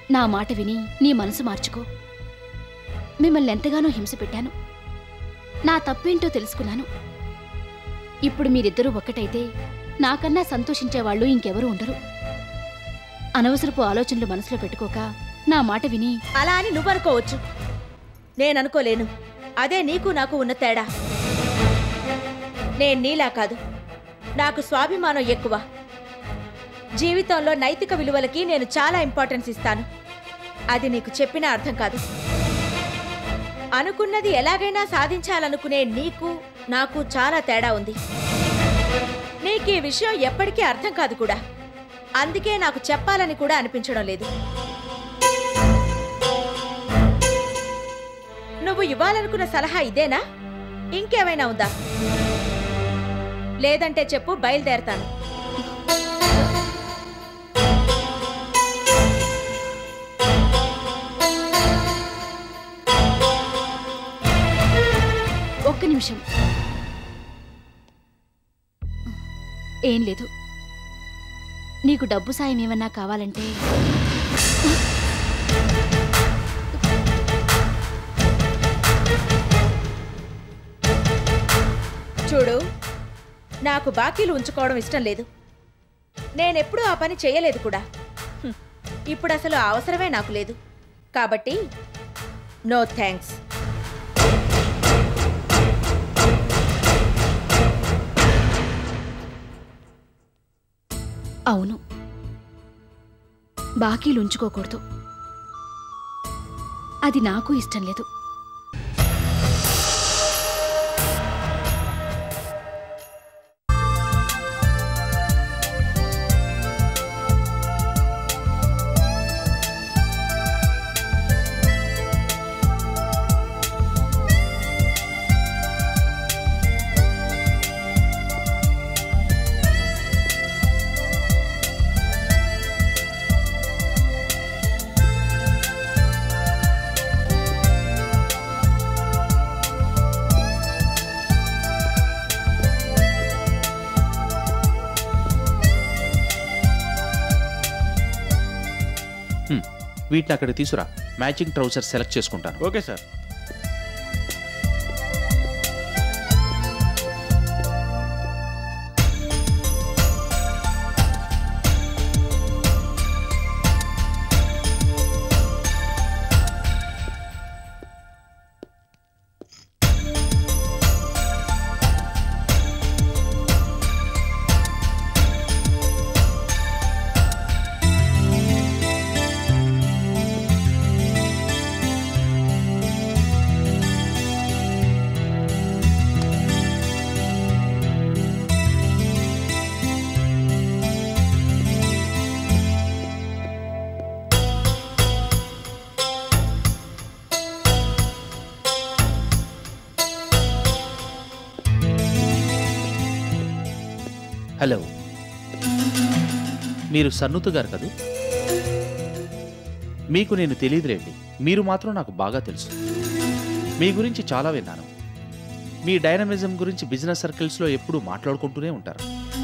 నా మాట విని నీ మనసు మార్చుకో మిమ్మల్ని ఎంతగానో హింస పెట్టాను నా తప్పేంటో తెలుసుకున్నాను ఇప్పుడు మీరిద్దరూ ఒక్కటైతే నాకన్నా సంతోషించేవాళ్ళు ఇంకెవరూ ఉండరు అనవసరపు ఆలోచనలు మనసులో పెట్టుకోక నా మాట విని అలా అని నువ్వనుకోవచ్చు నేననుకోలేను అదే నీకు నాకు ఉన్న తేడా నేను నీలా కాదు నాకు స్వాభిమానం ఎక్కువ జీవితంలో నైతిక విలువలకి నేను చాలా ఇంపార్టెన్స్ ఇస్తాను అది నీకు చెప్పినా అర్థం కాదు అనుకున్నది ఎలాగైనా సాధించాలనుకునే నీకు నాకు చాలా తేడా ఉంది నీకు ఈ విషయం ఎప్పటికీ అర్థం కాదు కూడా అందుకే నాకు చెప్పాలని కూడా అనిపించడం లేదు నువ్వు ఇవ్వాలనుకున్న సలహా ఇదేనా ఇంకేమైనా ఉందా లేదంటే చెప్పు బయలుదేరతాను ఒక్క నిమిషం ఏం లేదు నీకు డబ్బు సాయం ఏమన్నా కావాలంటే చూడు నాకు బాకీలు ఉంచుకోవడం ఇష్టం లేదు నేనెప్పుడూ ఆ పని చేయలేదు కూడా హ్మ్. ఇప్పుడు అసలు ఆ అవసరమే నాకు లేదు కాబట్టి నో థ్యాంక్స్ అవును బాకీలు ఉంచుకోకూడదు అది నాకు ఇష్టం లేదు హ్మ్. వీటిని అక్కడ తీసురా మ్యాచింగ్ ట్రౌజర్ సెలెక్ట్ చేసుకుంటాను ఓకే సార్ హలో మీరు సన్నుతు గారు కదూ మీకు నేను తెలియదులేండి మీరు మాత్రం నాకు బాగా తెలుసు మీ గురించి చాలా విన్నాను మీ డైనమిజం గురించి బిజినెస్ సర్కిల్స్లో ఎప్పుడూ మాట్లాడుకుంటూనే ఉంటారు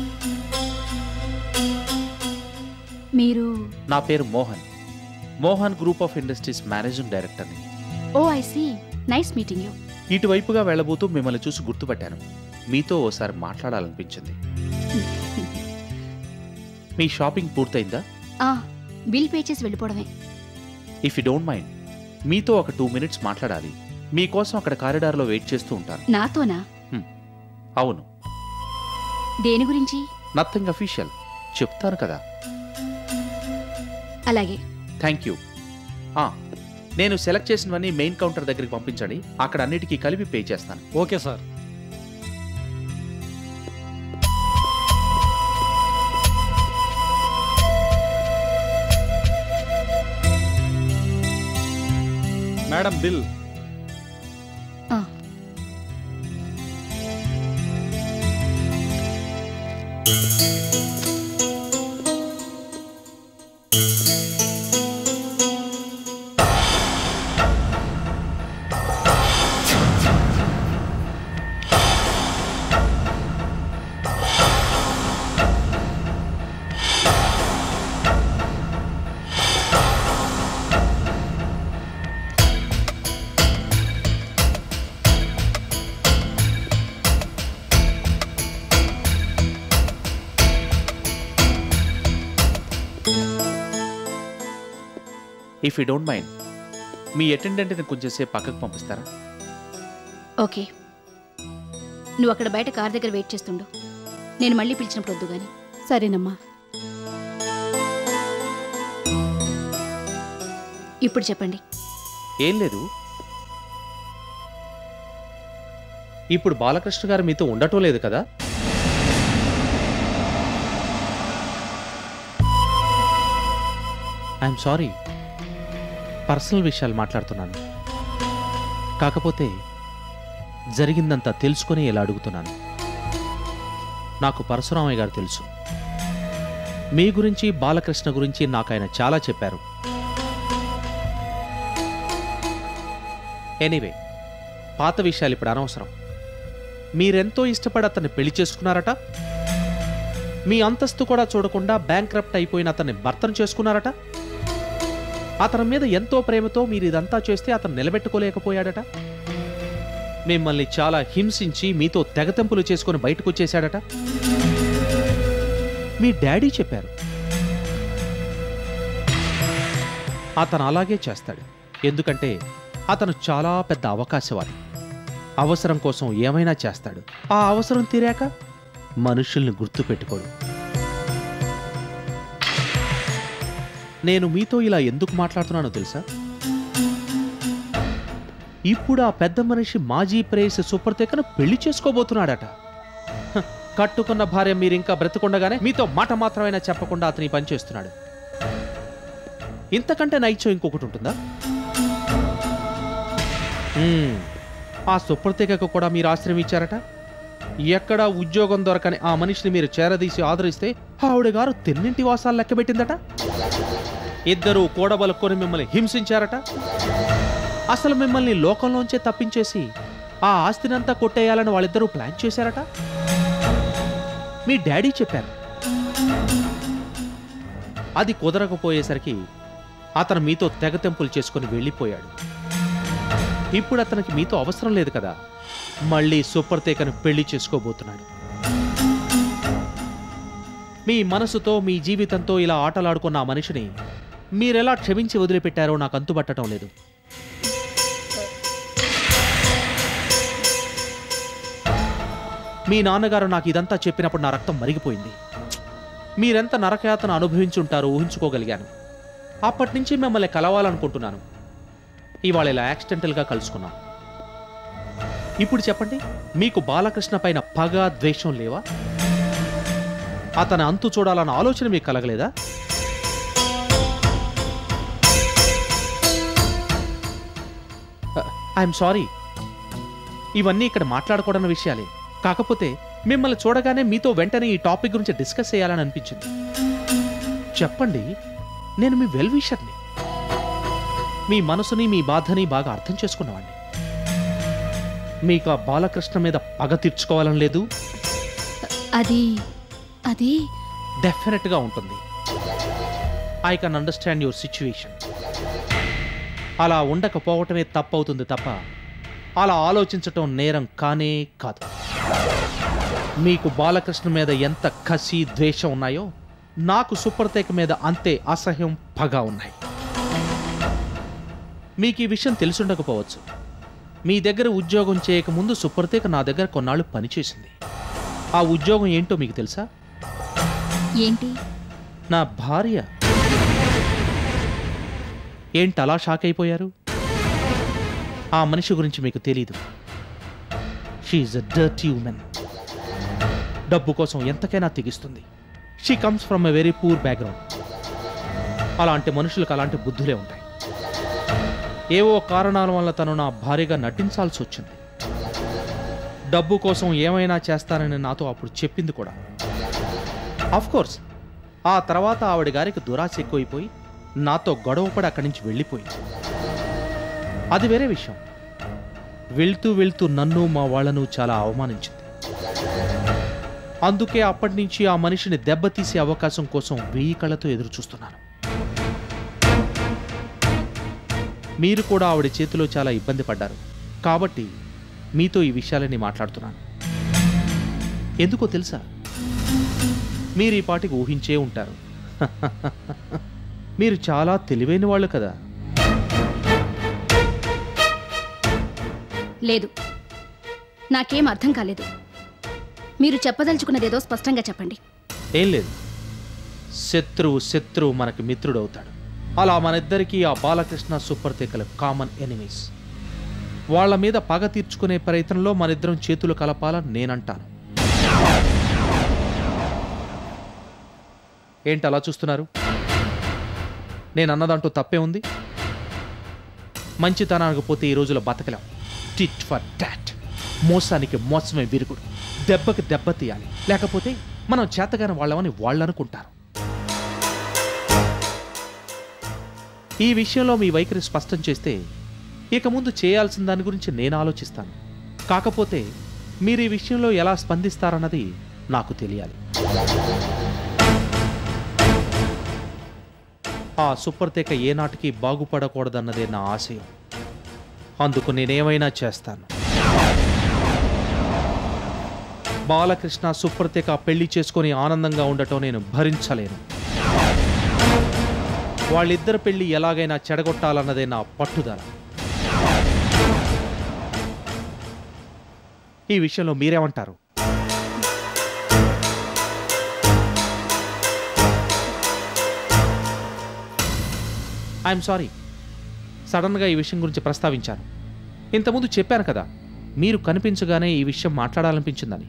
మీరు నా పేరు Mohan Mohan group of industries managing డైరెక్టర్ని oh I see nice meeting you ఇటువైపుగా వెళ్ళబోతూ మిమ్మల్ని చూసి గుర్తుపట్టాను మీతో ఓసారి మాట్లాడాలనిపించింది మీ షాపింగ్ పూర్తయిందా ఆ బిల్ పే చేసి వెళ్ళిపోవడమే ఇఫ్ యూ డోంట్ మైండ్ మీతో ఒక టూ మినిట్స్ మాట్లాడాలి మీకోసం అక్కడ కారిడార్లో వెయిట్ చేస్తూ ఉంటాను నాతోనా అవును దేని గురించి నథింగ్ అఫీషియల్ చెప్తాను కదా అలాగే థ్యాంక్ యూ ఆ, నేను సెలెక్ట్ చేసినవన్నీ మెయిన్ కౌంటర్ దగ్గరికి పంపించండి అక్కడ అన్నిటికీ కలిపి పే చేస్తాను ఓకే సార్ మేడం బిల్ ఆ, ఇఫ్ యూ డోంట్ మైండ్ మీ అటెండెంట్ని కొంచెంసేపు పక్కకు పంపిస్తారా ఓకే నువ్వు అక్కడ బయట కార్ దగ్గర వెయిట్ చేస్తుండు నేను మళ్ళీ పిలిచినప్పుడు వద్దు గాని సరేనమ్మా ఇప్పుడు చెప్పండి ఏం లేదు ఇప్పుడు బాలకృష్ణ గారు మీతో ఉండటం లేదు కదా ఐఎమ్ సారీ పర్సనల్ విషయాలు మాట్లాడుతున్నాను కాకపోతే జరిగిందంతా తెలుసుకొని ఇలా అడుగుతున్నాను నాకు పరశురామయ్య గారు తెలుసు మీ గురించి బాలకృష్ణ గురించి నాకు ఆయన చాలా చెప్పారు ఎనీవే పాత విషయాలు ఇప్పుడు అనవసరం మీరెంతో ఇష్టపడి అతన్ని పెళ్లి చేసుకున్నారట మీ అంతస్తు కూడా చూడకుండా బ్యాంక్రప్ట్ అయిపోయిన అతన్ని భర్తను చేసుకున్నారట అతని మీద ఎంతో ప్రేమతో మీరు ఇదంతా చేస్తే అతను నిలబెట్టుకోలేకపోయాడట మిమ్మల్ని చాలా హింసించి మీతో తెగతెంపులు చేసుకుని బయటకు వచ్చేశాడట మీ డాడీ చెప్పారు అతను అలాగే చేస్తాడు ఎందుకంటే అతను చాలా పెద్ద అవకాశవాది అవసరం కోసం ఏమైనా చేస్తాడు ఆ అవసరం తీరాక మనుషుల్ని గుర్తుపెట్టుకోడు నేను మీతో ఇలా ఎందుకు మాట్లాడుతున్నానో తెలుసా ఇప్పుడు ఆ పెద్ద మనిషి మాజీ ప్రేయసి సుప్రతేకను పెళ్లి చేసుకోబోతున్నాడట హ, కట్టుకున్న భార్య మీరింకా బ్రతికుండగానే మీతో మాట మాత్రమైనా చెప్పకుండా అతని పని చేస్తున్నాడు ఇంతకంటే నైత్యం ఇంకొకటి ఉంటుందా మ్మ్. ఆ సుప్రతీకకు కూడా మీరు ఆశ్రయం ఇచ్చారట ఎక్కడా ఉద్యోగం దొరకని ఆ మనిషిని మీరు చేరదీసి ఆదరిస్తే ఆవిడ గారు తిన్నింటి వాసాలు లెక్కబెట్టిందట ఇద్దరూ కూడబలుకొని మిమ్మల్ని హింసించారట అసలు మిమ్మల్ని లోకంలోంచే తప్పించేసి ఆ ఆస్తినంతా కొట్టేయాలని వాళ్ళిద్దరూ ప్లాన్ చేశారట మీ డాడీ చెప్పారు అది కుదరకపోయేసరికి అతను మీతో తెగతెంపులు చేసుకుని వెళ్ళిపోయాడు ఇప్పుడు అతనికి మీతో అవసరం లేదు కదా మళ్ళీ సుప్రతేకను పెళ్లి చేసుకోబోతున్నాడు మీ మనసుతో మీ జీవితంతో ఇలా ఆటలాడుకున్న ఆ మనిషిని మీరెలా క్షమించి వదిలిపెట్టారో నాకు అంతుబట్టడం లేదు మీ నాన్నగారు నాకు ఇదంతా చెప్పినప్పుడు నా రక్తం మరిగిపోయింది మీరెంత నరకయాతన అనుభవించుంటారో ఊహించుకోగలిగాను అప్పటి నుంచి మిమ్మల్ని కలవాలనుకుంటున్నాను ఇవాళ ఇలా యాక్సిడెంటల్గా కలుసుకున్నాం ఇప్పుడు చెప్పండి మీకు బాలకృష్ణ పైన పగ ద్వేషం లేవా అతని అంతు చూడాలన్న ఆలోచన మీకు కలగలేదా ఐఎమ్ సారీ ఇవన్నీ ఇక్కడ మాట్లాడకూడని విషయాలే కాకపోతే మిమ్మల్ని చూడగానే మీతో వెంటనే ఈ టాపిక్ గురించి డిస్కస్ చేయాలని అనిపించింది చెప్పండి నేను మీ వెల్ విషర్ని మీ మనసుని మీ బాధని బాగా అర్థం చేసుకున్నవాడిని మీకు ఆ బాలకృష్ణ మీద పగ తీర్చుకోవాలని లేదు అది అది డెఫినెట్గా ఉంటుంది I can understand your situation అలా ఉండకపోవటమే తప్పవుతుంది తప్ప అలా ఆలోచించటం నేరం కానే కాదు మీకు బాలకృష్ణ మీద ఎంత కసి ద్వేషం ఉన్నాయో నాకు సుప్రతేక మీద అంతే అసహ్యం పగ ఉన్నాయి మీకు ఈ విషయం తెలిసుండకపోవచ్చు మీ దగ్గర ఉద్యోగం చేయకముందు సుప్రతేక నా దగ్గర కొన్నాళ్ళు పనిచేసింది ఆ ఉద్యోగం ఏంటో మీకు తెలుసా ఏంటి నా భార్య ఏంటి అలా షాక్ అయిపోయారు ఆ మనిషి గురించి మీకు తెలీదు షీఈ్ అ డర్టీ ఉమెన్ డబ్బు కోసం ఎంతకైనా తెగిస్తుంది she comes from a very poor background అలాంటి మనుషులకు అలాంటి బుద్ధులే ఉంటాయి ఏవో కారణాల వల్ల తను నా భార్యగా నటించాల్సి వచ్చింది డబ్బు కోసం ఏమైనా చేస్తానని నాతో అప్పుడు చెప్పింది కూడా ఆఫ్ కోర్స్ ఆ తర్వాత ఆవిడ గారికి దురాశ ఎక్కువైపోయి నాతో గొడవపడి అక్కడి నుంచి వెళ్ళిపోయింది అది వేరే విషయం వెళ్తూ వెళ్తూ నన్ను మా వాళ్ళను చాలా అవమానించింది అందుకే అప్పటి నుంచి ఆ మనిషిని దెబ్బతీసే అవకాశం కోసం వెయ్యి కళ్ళతో ఎదురు చూస్తున్నాను మీరు కూడా ఆవిడ చేతిలో చాలా ఇబ్బంది పడ్డారు కాబట్టి మీతో ఈ విషయాలని మాట్లాడుతున్నాను ఎందుకో తెలుసా మీరు ఈ పాటికి ఊహించే ఉంటారు మీరు చాలా తెలివైన వాళ్ళు కదా లేదు నాకేం అర్థం కాలేదు మీరు చెప్పదలుచుకున్నదేదో స్పష్టంగా చెప్పండి ఏం లేదు శత్రువు శత్రువు మనకి మిత్రుడవుతాడు అలా మన ఇద్దరికీ ఆ బాలకృష్ణ సుప్రతీకలు కామన్ ఎనిమీస్ వాళ్ళ మీద పగ తీర్చుకునే ప్రయత్నంలో మనిద్దరం చేతులు కలపాలని నేనంటాను ఏంటి అలా చూస్తున్నారు నేను అన్నదంటూ తప్పే ఉంది మంచితనానికి పోతే ఈ రోజులో బతకలేం టిట్ ఫర్ టాట్ మోసానికి మోసమే విరుగుడు దెబ్బకి దెబ్బ తీయాలి లేకపోతే మనం చేతగాని వాళ్ళమని వాళ్ళు అనుకుంటారు ఈ విషయంలో మీ వైఖరి స్పష్టం చేస్తే ఇక ముందు చేయాల్సిన దాని గురించి నేను ఆలోచిస్తాను కాకపోతే మీరు ఈ విషయంలో ఎలా స్పందిస్తారన్నది నాకు తెలియాలి ఆ సుప్రతేక ఏనాటికి బాగుపడకూడదన్నదే నా ఆశయం అందుకు నేనేమైనా చేస్తాను బాలకృష్ణ సుప్రతేక పెళ్లి చేసుకొని ఆనందంగా ఉండటం నేను భరించలేను వాళ్ళిద్దరి పెళ్లి ఎలాగైనా చెడగొట్టాలన్నదే నా పట్టుదల ఈ విషయంలో మీరేమంటారు ఐఎమ్ సారీ సడన్గా ఈ విషయం గురించి ప్రస్తావించాను ఇంతకుముందు చెప్పాను కదా మీరు కనిపించగానే ఈ విషయం మాట్లాడాలనిపించిందని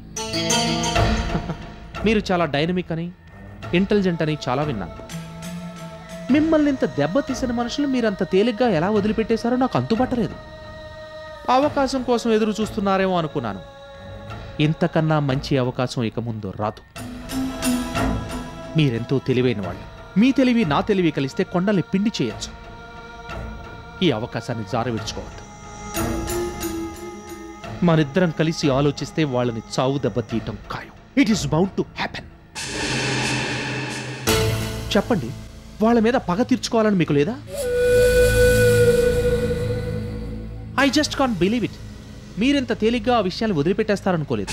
మీరు చాలా డైనమిక్ అని ఇంటెలిజెంట్ అని చాలా విన్నాను మిమ్మల్ని ఇంత దెబ్బతీసిన మనుషులు మీరు అంత తేలిగ్గా ఎలా వదిలిపెట్టేశారో నాకు అంతుపట్టలేదు అవకాశం కోసం ఎదురు చూస్తున్నారేమో అనుకున్నాను ఇంతకన్నా మంచి అవకాశం ఇక ముందు రాదు మీరెంతో తెలివైన వాళ్ళు మీ తెలివి నా తెలివి కలిస్తే కొండల్ని పిండి చేయొచ్చు ఈ అవకాశాన్ని జారవిడ్చుకోవద్దు మనిద్దరం కలిసి ఆలోచిస్తే వాళ్ళని చావు దెబ్బతీయటం ఖాయం it is bound to happen చెప్పండి వాళ్ళ మీద పగ తీర్చుకోవాలని మీకు లేదా I just can't believe it మీరెంత తేలిగ్గా ఆ విషయాన్ని వదిలిపెట్టేస్తారనుకోలేదు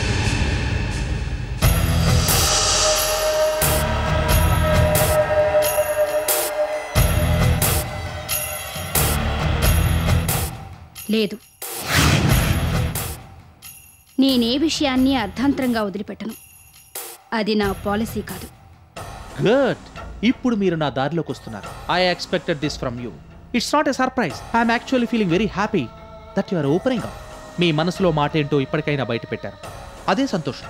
లేదు నేనే విషయాన్ని అర్ధాంతరంగా వదిలిపెట్టను అది నా పాలసీ కాదు గుడ్ ఇప్పుడు మీరు నా దారిలోకి వస్తున్నారు I expected this from you it's not a surprise I'm actually feeling very happy that you are opening up మీ మనసులో మాట ఏంటో ఇప్పటికైనా బయట పెట్టారు అదే సంతోషం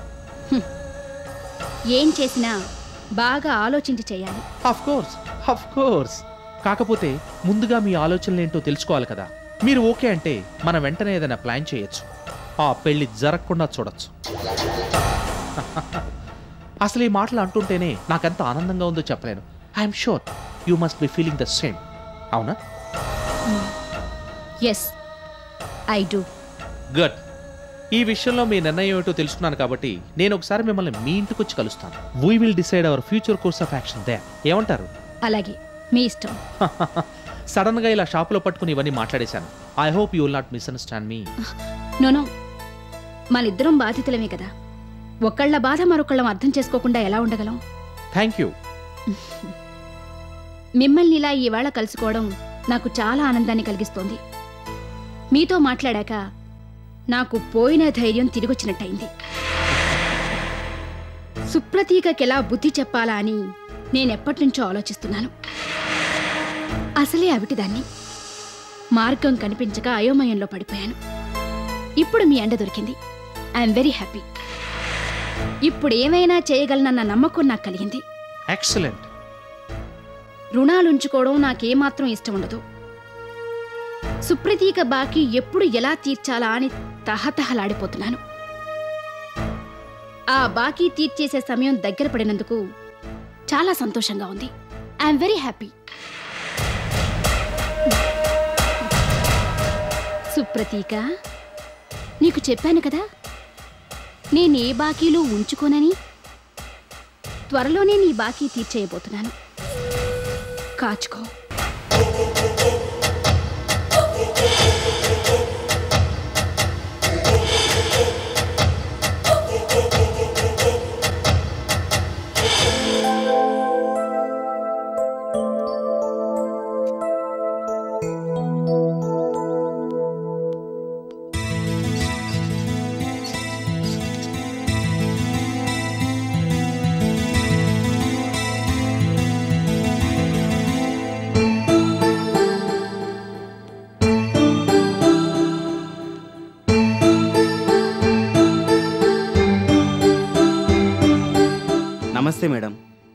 ఏం చేసినా బాగా ఆలోచించి చేయాలి ఆఫ్ కోర్స్ ఆఫ్ కోర్స్ కాకపోతే ముందుగా మీ ఆలోచనలు ఏంటో తెలుసుకోవాలి కదా మీరు ఓకే అంటే మనం వెంటనే ఏదైనా ప్లాన్ చేయొచ్చు ఆ పెళ్లి జరగకుండా చూడొచ్చు అసలు ఈ మాటలు అంటుంటేనే నాకెంత ఆనందంగా ఉందో చెప్పలేను I'm sure you must be feeling the same అవునా ఎస్ ఐ డూ గుడ్ ఈ విషయంలో మీ నిర్ణయం ఏమిటో తెలుసుకున్నాను కాబట్టి నేను ఒకసారి మిమ్మల్ని మీ ఇంటికి వచ్చి కలుస్తాను we will decide our future course of action దే ఏమంటారు అలాగే మీ ఇష్టం సడన్ గా ఇలా షాపులో పట్టుకుని ఇవన్నీ మాట్లాడేశాను I hope you will not misunderstand మీ నోనో మనిద్దరం బాధితులమే కదా ఒకళ్ళ బాధ మరొకళ్ళం అర్థం చేసుకోకుండా ఎలా ఉండగలం థ్యాంక్ యూ మిమ్మల్ని ఇలా ఇవాళ కలుసుకోవడం నాకు చాలా ఆనందాన్ని కలిగిస్తోంది మీతో మాట్లాడాక నాకు పోయిన ధైర్యం తిరిగొచ్చినట్టయింది సుప్రతీకకెలా బుద్ధి చెప్పాలా అని నేనెప్పటినుంచో ఆలోచిస్తున్నాను అసలే అవిటిదాన్ని మార్గం కనిపించక అయోమయంలో పడిపోయాను ఇప్పుడు మీ అండ దొరికింది ఐఎమ్ వెరీ హ్యాపీ ఇప్పుడు ఏమైనా చేయగలనన్న నమ్మకం నాకు కలిగింది ఎక్సలెంట్ రుణాలుంచుకోవడం నాకేమాత్రం ఇష్టం ఉండదు సుప్రతీక బాకీ ఎప్పుడు ఎలా తీర్చాలా అని తహతహలాడిపోతున్నాను ఆ బాకీ తీర్చేసే సమయం దగ్గర పడినందుకు చాలా సంతోషంగా ఉంది ఐఎమ్ వెరీ హ్యాపీ సుప్రతీక నీకు చెప్పాను కదా నేనే బాకీలు ఉంచుకోనని త్వరలోనే నీ బాకీ తీర్చేయబోతున్నాను కాచుకో నమస్తే మేడం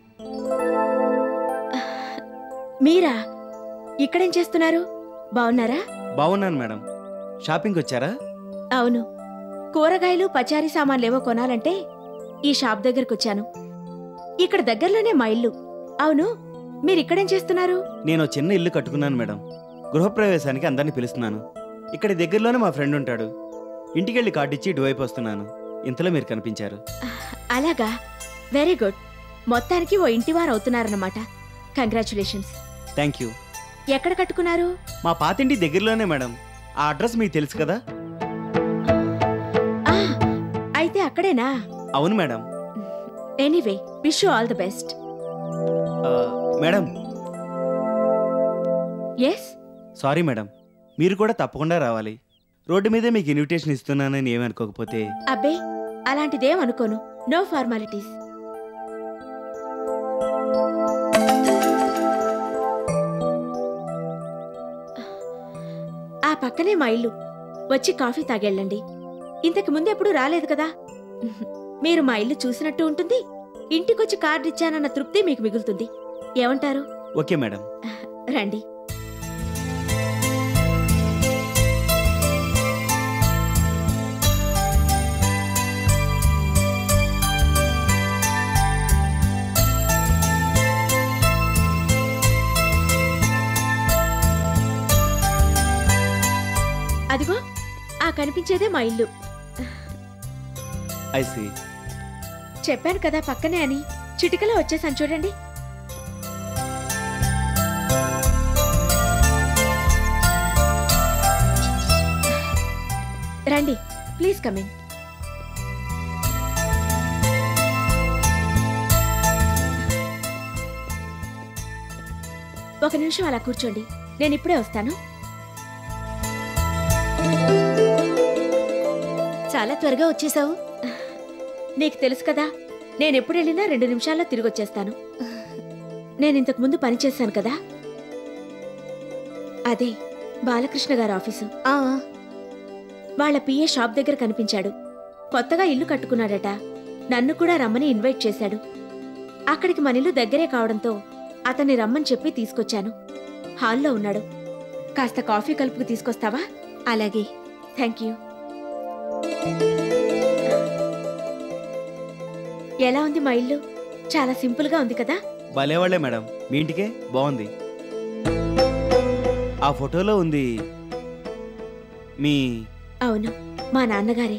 మీరా ఇక్కడేం చేస్తున్నారు బాగున్నారా బాగున్నాను మేడం షాపింగ్కి వచ్చారా అవును కూరగాయలు పచారీ సామాన్లేవో కొనాలంటే ఈ షాప్ దగ్గరకు వచ్చాను ఇక్కడ దగ్గరలోనే మా ఇల్లు అవును మీరు ఇక్కడేం చేస్తున్నారు నేను ఓ చిన్న ఇల్లు కట్టుకున్నాను మేడం గృహప్రవేశానికి అందరిని పిలుస్తున్నాను ఇక్కడ దగ్గరలోనే మా ఫ్రెండ్ ఉంటాడు ఇంటికెళ్ళి కార్డు ఇచ్చి ఇటువైపు వస్తున్నాను ఇంతలో మీరు కనిపించారు అలాగా వెరీ గుడ్ మొత్తానికి ఓ ఇంటివారు అవుతున్నారన్నమాట కంగ్రాచులేషన్స్ థ్యాంక్ యూ ఎక్కడ కట్టుకున్నారు మా పాతింటి దగ్గరలోనే మేడం ఆ అడ్రస్ మీకు తెలుసు కదా ఆ, అయితే అక్కడేనా అవును madam anyway wish all the best ఆ, మేడం ఎస్ సారీ మేడం మీరు కూడా తప్పకుండా రావాలి రోడ్డు మీదే మీకు ఇన్విటేషన్ ఇస్తున్నానని ఏమనుకోకపోతే అబ్బే అలాంటిదేం అనుకోను నో ఫార్మాలిటీస్ ఆ పక్కనే మా ఇల్లు వచ్చి కాఫీ తాగెళ్ళండి ఇంతకు ముందు ఎప్పుడు రాలేదు కదా మీరు మా ఇల్లు చూసినట్టు ఉంటుంది ఇంటికొచ్చి కార్డు ఇచ్చానన్న తృప్తి మీకు మిగులుతుంది ఏమంటారు ఓకే మేడం రండి అదిగో ఆ కనిపించేదే మా ఇల్లు ఐ సీ చెప్పాను కదా పక్కనే అని చిటికలో వచ్చేసాను చూడండి రండి ప్లీజ్ కమిన్ ఒక నిమిషం అలా కూర్చోండి నేను ఇప్పుడే వస్తాను చాలా త్వరగా వచ్చేసావు నీకు తెలుసు కదా నేను ఎప్పుడు వెళ్ళినా రెండు నిమిషాల్లో తిరిగి వచ్చేస్తాను నేను ఇంతకు ముందు పనిచేశాను కదా అదే బాలకృష్ణ గారి ఆఫీసు ఆ, వాళ్ళ పిఏ షాప్ దగ్గర కనిపించాడు కొత్తగా ఇల్లు కట్టుకున్నాడట నన్ను కూడా రమ్మని ఇన్వైట్ చేశాడు అక్కడికి మన ఇల్లు దగ్గరే కావడంతో అతన్ని రమ్మని చెప్పి తీసుకొచ్చాను హాల్లో ఉన్నాడు కాస్త కాఫీ కలుపుకు తీసుకొస్తావా అలాగే థ్యాంక్ యూ ఎలా ఉంది మా ఇల్లు చాలా సింపుల్గా ఉంది కదా భలేవాళ్లే మేడం మీ ఇంటికే బాగుంది ఆ ఫోటోలో ఉంది మీ అవును మా నాన్నగారే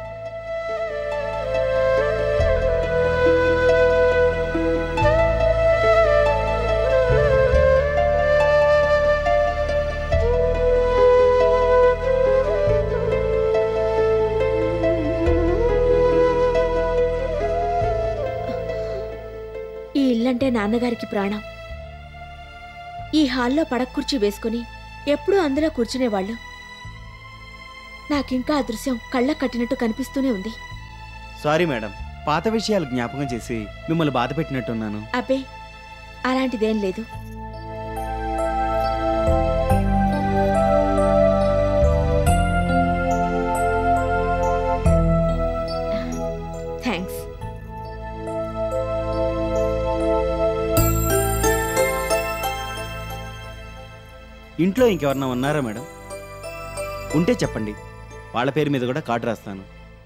ఈ ఇల్లంటే నాన్నగారికి ప్రాణం ఈ హాల్లో పడక కుర్చీ వేసుకుని ఎప్పుడూ అందులో కూర్చునేవాళ్ళు నాకింకా ఆ దృశ్యం కళ్ళకు కట్టినట్టు కనిపిస్తూనే ఉంది సారీ మేడం పాత విషయాలు జ్ఞాపకం చేసి మిమ్మల్ని బాధ పెట్టినట్టున్నాను అబ్బే అలాంటిదేం లేదు థ్యాంక్స్ ఇంట్లో ఇంకెవరన్నా ఉన్నారా మేడం ఉంటే చెప్పండి వాళ్ళ పేరు మీద కూడా కార్డు రాస్తాను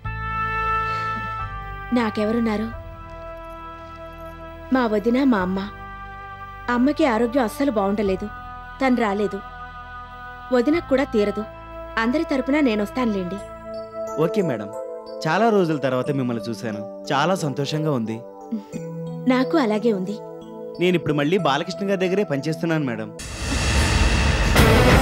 నాకెవరున్నారు మా వదిన మా అమ్మ అమ్మకి ఆరోగ్యం అస్సలు బాగుండలేదు తను రాలేదు వదినకు కూడా తీరదు అందరి తరపున నేనొస్తానులేండి ఓకే మేడం చాలా రోజుల తర్వాత మిమ్మల్ని చూశాను చాలా సంతోషంగా ఉంది నాకు అలాగే ఉంది నేను ఇప్పుడు మళ్ళీ బాలకృష్ణ గారి దగ్గరే పనిచేస్తున్నాను మేడం